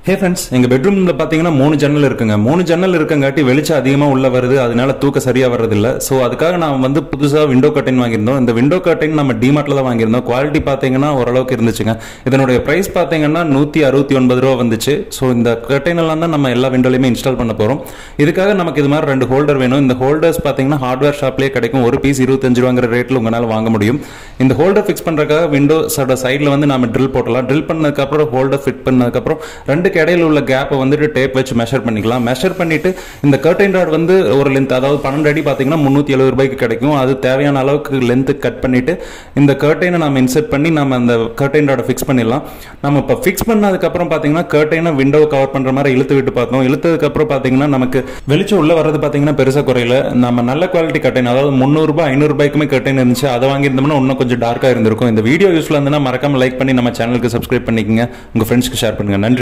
hey friends எங்க பெட்ரூம்ல பாத்தீங்கன்னா மூணு ஜன்னல் இருக்குங்க மூணு ஜன்னல் இருக்கங்காட்டி வெளிச்சம் அதிகமா உள்ள வருது அதனால தூக்க சரியா வர்றதில்ல ஸோ அதுக்காக நான் வந்து புதுசா விண்டோ கர்டைன் வாங்கியிருந்தோம் இந்த விண்டோ கர்டைன் நம்ம டிமார்ட்ல தான் வாங்கியிருந்தோம் குவாலிட்டி பாத்தீங்கன்னா ஓரளவுக்கு இருந்துச்சுங்க இதனுடைய பிரைஸ் பாத்தீங்கன்னா நூத்தி அறுபத்தி ஒன்பது ரூபா வந்துச்சு ஸோ இந்த கர்டைன் எல்லாம் தான் நம்ம எல்லா விண்டோலையுமே இன்ஸ்டால் பண்ண போறோம் இதுக்காக நமக்கு இது மாதிரி ரெண்டு ஹோல்டர் வேணும் இந்த ஹோல்டர்ஸ் பாத்தீங்கன்னா ஹார்ட்வேர் ஷாப்லேயே கிடைக்கும் ஒரு பீஸ் இருபத்தஞ்சு ரூபாங்கிற ரேட்ல உங்களால வாங்க முடியும் இந்த ஹோல்டர் ஃபிக்ஸ் பண்றதுக்காக விண்டோஸோட சைடில் வந்து நம்ம ட்ரில் போட்டலாம் ட்ரில் பண்ணதுக்கப்புறம் ஹோல்டர் ஃபிட் பண்ணதுக்கப்புறம் ரெண்டுக்கு இடையில உள்ள கேப்பை வந்துட்டு டேப் வச்சு மெஷர் பண்ணிக்கலாம் மெஷர் பண்ணிட்டு இந்த கர்டைன் ராட் வந்து ஒரு லென்த் அதாவது பன்னெண்டு அடி பார்த்தீங்கன்னா முந்நூற்றி எழுபது ரூபாய்க்கு கிடைக்கும் அது தேவையான அளவுக்கு லென்த்து கட் பண்ணிட்டு இந்த கர்டைனை நம்ம இன்செர்ட் பண்ணி நம்ம அந்த கர்டைன் ராடை ஃபிக்ஸ் பண்ணிடலாம் நம்ம இப்போ ஃபிக்ஸ் பண்ணதுக்கப்புறம் பார்த்தீங்கன்னா கர்டைனை விண்டோவை கவர் பண்ணுற மாதிரி இழுத்து விட்டு பார்த்தோம் இழுத்ததுக்கப்புறம் பார்த்தீங்கன்னா நமக்கு வெளிச்சம் உள்ள வர்றது பார்த்தீங்கன்னா பெருசாக குறையல நம்ம நல்ல குவாலிட்டி கர்டைன் அதாவது முந்நூறுபா ஐநூறு ரூபாய்க்குமே கர்டைன் இருந்துச்சு அதை வாங்கியிருந்தோம்னா இன்னும் கொஞ்சம் டார்க்காக இருந்திருக்கும் இந்த வீடியோ யூஸ்ஃபுல்லாக இருந்ததுன்னா மறக்காம லைக் பண்ணி நம்ம சேனலுக்கு சப்ஸ்கிரைப் பண்ணிக்கங்க உங்கள் ஃப்ரெண்ட்ஸ்க்கு ஷேர் பண்ணுங்க நன்றி